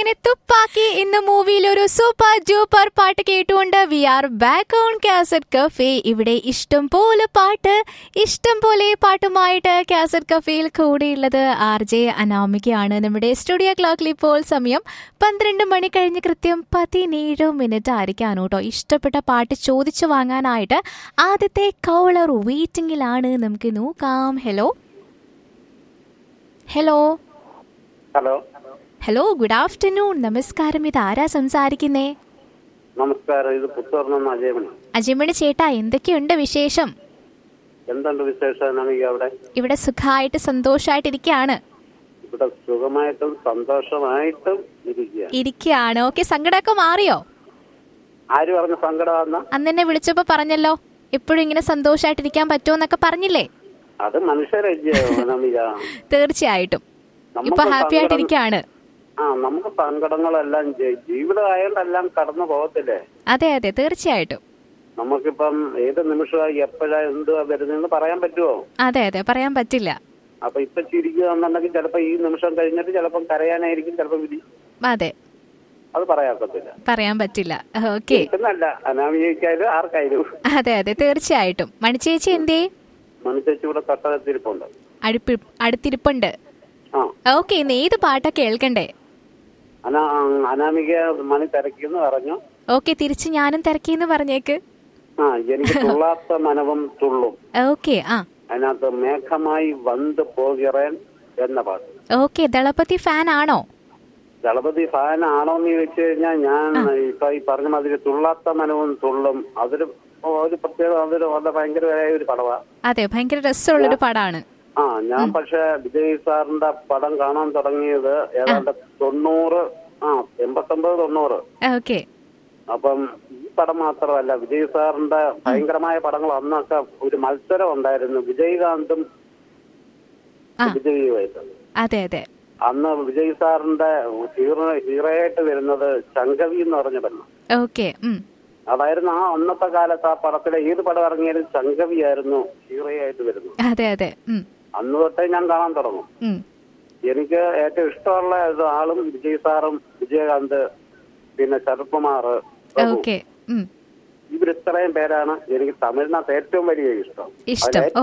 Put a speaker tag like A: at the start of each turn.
A: അങ്ങനെ തുപ്പാക്കി ഇന്ന് മൂവിയിൽ ഒരു സൂപ്പർ ഡ്യൂപ്പർ പാട്ട് കേട്ടുകൊണ്ട് we are back on cassette cafe ഇവിടെ ഇഷ്ടം പോലെ പാട്ട് ഇഷ്ടം പോലെ പാട്ടുമായിട്ട് കാസറ്റ് കഫേയിൽ കൂടെയുള്ളത് ആർ ജെ അനാമികയാണ് നമ്മുടെ സ്റ്റുഡിയോ ക്ലോക്കിൽ ഇപ്പോൾ സമയം പന്ത്രണ്ട് മണി കഴിഞ്ഞ് കൃത്യം പതിനേഴ് മിനിറ്റ് ആയിരിക്കാണ് കേട്ടോ ഇഷ്ടപ്പെട്ട പാട്ട് ചോദിച്ചു വാങ്ങാനായിട്ട് ആദ്യത്തെ കൗളർ വെയിറ്റിംഗിലാണ് നമുക്ക് നോക്കാം hello hello
B: hello
A: hello good afternoon നമസ്കാരം ഇത് ആരാ സംസാരിക്കുന്നേ
B: നമസ്കാരം ഇത് പുത്തൂർന്ന് അജയമണി
A: അജിമണി ചേട്ടാ എന്തൊക്കെയുണ്ട് വിശേഷം
B: എന്തുണ്ട് വിശേഷം നമുക്ക് അവിടെ
A: ഇവിടെ സുഖമായിട്ട് സന്തോഷമായിട്ടിരിക്കുകയാണ്
B: ഇവിടെ സുഖമായിട്ടും സന്തോഷമായിട്ടും ഇരിക്കുക
A: ഇരിക്കുകയാണ് ഓക്കെ സങ്കടമൊക്കെ മാറിയോ
B: ആര് പറഞ്ഞ സങ്കടമാന്ന
A: അന്ന് എന്നെ വിളിച്ചപ്പോ പറഞ്ഞല്ലോ എപ്പോഴും ഇങ്ങനെ സന്തോഷമായിട്ടിരിക്കാൻ പറ്റുമെന്നൊക്കെ പറഞ്ഞില്ലേ
B: അത് മനുഷ്യരല്ലേ അനാമിക
A: തീർച്ചയായിട്ടും
B: നമുക്ക്
A: ഇപ്പൊ ഹാപ്പി
B: സങ്കടം-
A: ആയിട്ടിരിക്കുകയാണ്
B: ആ നമുക്ക് സങ്കടങ്ങളെല്ലാം ജയി- ജീവിതമായോണ്ടെല്ലാം കടന്നു പോകത്തില്ലേ
A: അതെ അതെ തീർച്ചയായിട്ടും
B: നമുക്കിപ്പം ഏത് നിമിഷമായി എപ്പോഴാ എന്തുവാ വരുന്നതെന്ന് പറയാൻ പറ്റുമോ
A: അതെ അതെ പറയാൻ പറ്റില്ല
B: അപ്പൊ ഇപ്പൊ ചിരിക്കുക എന്നുണ്ടെങ്കിൽ ചിലപ്പോ ഈ നിമിഷം കഴിഞ്ഞിട്ട് ചിലപ്പം കരയാനായിരിക്കും ചിലപ്പോ വിധി
A: അതെ
B: അത് പറയാക്കത്തില്ല
A: പറയാൻ പറ്റില്ല ഓക്കെ
B: എന്നല്ല അനാമികയ്ക്കായാലും ആർക്കായാലും
A: അതെ അതെ തീർച്ചയായിട്ടും മണിച്ചേച്ചി എന്തേ
B: മനുഷ്യച്ച് ഇവിടെ തട്ടകത്തിരിപ്പുണ്ട്
A: അടുപ്പി അടുത്തിരിപ്പുണ്ട്
B: ആ
A: ഓക്കെ ഇന്ന് ഏത് പാട്ടാ കേൾക്കണ്ടേ
B: അനാ അനാമിക മണി തിരക്കിന്ന് പറഞ്ഞു
A: ഓക്കെ തിരിച്ച് ഞാനും തിരക്കിന്ന് പറഞ്ഞേക്ക്
B: ആ എനിക്ക് തുള്ളാത്ത മനവും തുള്ളും
A: ഓക്കെ ആ
B: അതിനകത്ത് മേഘമായി വന്ന് പോകിറേൻ എന്ന പാട്ട്
A: ഓക്കെ ദളപതി ഫാൻ ആണോ
B: ദളപതി ഫാൻ ആണോന്ന് ചോദിച്ചു കഴിഞ്ഞാൽ ഞാൻ ഇപ്പൊ ഈ പറഞ്ഞ മാതിരി തുള്ളാത്ത മനവും തുള്ളും അതൊരു ഒരു പ്രത്യേക അതൊരു വളരെ ഭയങ്കരമായ ഒരു പടവാ
A: അതെ ഭയങ്കര രസമുള്ളൊരു പടമാണ്
B: ആ ഞാൻ പക്ഷെ വിജയ് സാറിന്റെ പടം കാണാൻ തുടങ്ങിയത് ഏതാണ്ട് തൊണ്ണൂറ് ആ എൺപത്തൊമ്പത് തൊണ്ണൂറ്
A: ഓക്കെ
B: അപ്പം ഈ പടം മാത്രമല്ല വിജയ് സാറിന്റെ ഭയങ്കരമായ പടങ്ങൾ അന്നൊക്കെ ഒരു മത്സരം ഉണ്ടായിരുന്നു വിജയകാന്തും
A: ആ.
B: വിജയുമായിട്ട്
A: അതെ അതെ
B: അന്ന് വിജയ് സാറിന്റെ ഹീറോ ഹീറോയായിട്ട് വരുന്നത് ചങ്കവി എന്ന് പറഞ്ഞ പെണ്ണ്
A: ഓക്കെ ഉം
B: അതായിരുന്നു ആ അന്നത്തെ കാലത്ത് ആ പടത്തിലെ ഏത് പടം ഇറങ്ങിയാലും ചങ്കവി ആയിരുന്നു ഹീറോയായിട്ട് വരുന്നത്
A: അതെ അതെ ഉം
B: അന്ന് തൊട്ടേ ഞാൻ കാണാൻ തുടങ്ങും
A: ഉം
B: എനിക്ക് ഏറ്റവും ഇഷ്ടമുള്ള ഒരു ആളും വിജയ് സാറും വിജയകാന്ത് പിന്നെ ശരത്കുമാർ പ്രഭു
A: ഓക്കെ ഉം
B: ഇവർ ഇത്രയും പേരാണ് എനിക്ക് തമിഴ്നാട്ട് ഏറ്റവും വലിയ ഇഷ്ടം
A: ഇഷ്ടം
B: അതിൽ